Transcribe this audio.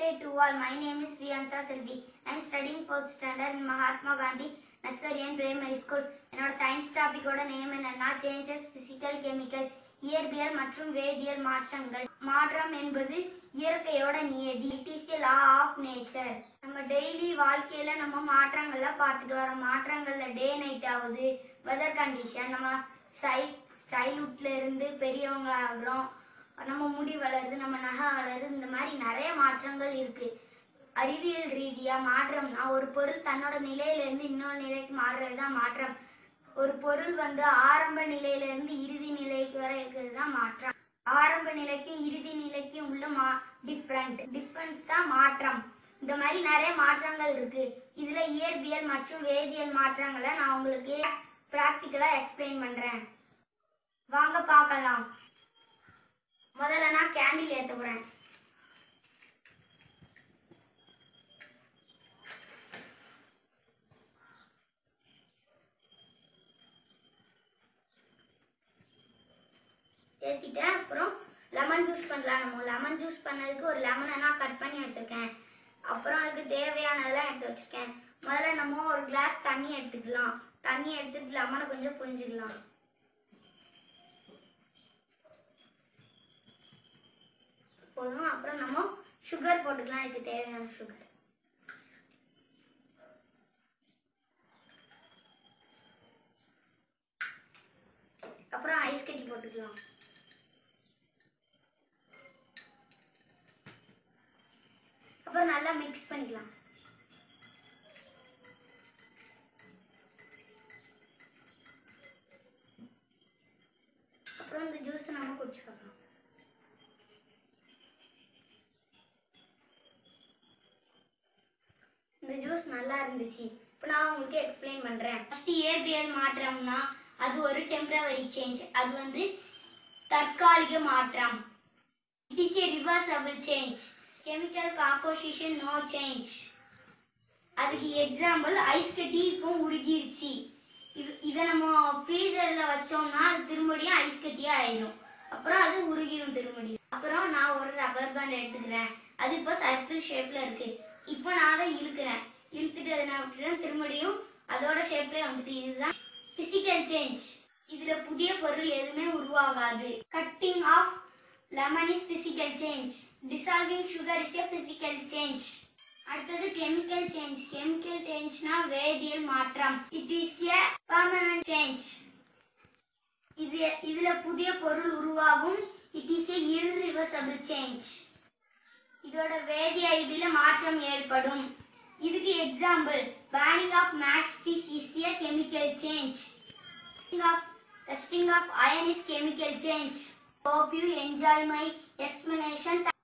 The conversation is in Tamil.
day to all. My name is Viansa Selvi. I am studying fourth standard in Mahatma Gandhi Nursery and Primary School. என்னோட சயின்ஸ் டாபிக்கோட நேம் என்னன்னா சேஞ்சஸ் பிசிக்கல் கெமிக்கல் இயற்பியல் மற்றும் வேதியியல் மாற்றங்கள் மாற்றம் என்பது இயற்கையோட நியதி it is law of nature நம்ம டெய்லி வாழ்க்கையில நம்ம மாற்றங்கள்ல பார்த்துட்டு வரோம் மாற்றங்கள்ல டே நைட் ஆகுது வெதர் கண்டிஷன் நம்ம சை சைல்ட்ஹுட்ல இருந்து பெரியவங்க ஆகுறோம் நம்ம முடி வளருது நம்ம நகை வளருது இந்த மாதிரி நிறைய மாற்றங்கள் இருக்கு அறிவியல் ரீதியா மாற்றம்னா ஒரு பொருள் தன்னோட நிலையில இருந்து இன்னொரு நிலைக்கு மாறுறதுதான் மாற்றம் ஒரு பொருள் வந்து ஆரம்ப நிலையில இருந்து இறுதி நிலைக்கு வரை இருக்கிறது தான் மாற்றம் ஆரம்ப நிலைக்கும் இறுதி நிலைக்கும் உள்ள மா டிஃப்ரெண்ட் டிஃபரன்ஸ் தான் மாற்றம் இந்த மாதிரி நிறைய மாற்றங்கள் இருக்கு இதுல இயற்பியல் மற்றும் வேதியியல் மாற்றங்களை நான் உங்களுக்கு பிராக்டிக்கலா எக்ஸ்பிளைன் பண்றேன் வாங்க பார்க்கலாம் முதல்ல நான் கேண்டில் ஏத்த போறேன் ஏத்திட்டேன் அப்புறம் லெமன் ஜூஸ் பண்ணலாம் நம்ம லெமன் ஜூஸ் பண்ணதுக்கு ஒரு லெமனை நான் கட் பண்ணி வச்சிருக்கேன் அப்புறம் அதுக்கு தேவையானதெல்லாம் எடுத்து வச்சிருக்கேன் முதல்ல நம்ம ஒரு கிளாஸ் தண்ணி எடுத்துக்கலாம் தண்ணி எடுத்துட்டு லெமனை கொஞ்சம் புரிஞ்சுக்கலாம் போதும் அப்புறம் நம்ம சுகர் போட்டுக்கலாம் இதுக்கு தேவையான சுகர் அப்புறம் ஐஸ் கட்டி போட்டுக்கலாம் அப்புறம் நல்லா மிக்ஸ் பண்ணிக்கலாம் அப்புறம் இந்த ஜூஸ் நம்ம குடிச்சு பார்க்கலாம் இந்த ஜூஸ் நல்லா இருந்துச்சு இப்போ நான் உங்களுக்கு எக்ஸ்பிளைன் பண்றேன் ஃபர்ஸ்ட் இயற்பியல் மாற்றம்னா அது ஒரு டெம்பரவரி சேஞ்ச் அது வந்து தற்காலிக மாற்றம் it is a reversible change chemical composition no change அதுக்கு எக்ஸாம்பிள் ஐஸ் கட்டி இப்போ உருகிருச்சு இது இதை நம்ம ஃப்ரீசர்ல வச்சோம்னா அது திரும்படியும் ஐஸ் கட்டியா ஆயிடும் அப்புறம் அது உருகிடும் திரும்படியும் அப்புறம் நான் ஒரு ரப்பர் பேண்ட் எடுத்துக்கிறேன் அது இப்போ சர்க்கிள் ஷேப்ல இருக்கு இப்போ நான் அதை இழுக்கிறேன் இழுத்துட்டு அதை நான் விட்டுறேன் திரும்படியும் அதோட ஷேப்ல வந்துட்டு இதுதான் பிசிக்கல் சேஞ்ச் இதுல புதிய பொருள் எதுவுமே உருவாகாது cutting of lemon is physical change dissolving sugar is a physical change அடுத்தது கெமிக்கல் சேஞ்ச் கெமிக்கல் சேஞ்ச்னா வேதியியல் மாற்றம் it is a permanent change இது இதுல புதிய பொருள் உருவாகும் it is a irreversible change இதோட வேதி அறிவில மாற்றம் ஏற்படும் இதுக்கு example burning of matches is a chemical change of testing of ion is chemical change. Hope you enjoy my explanation.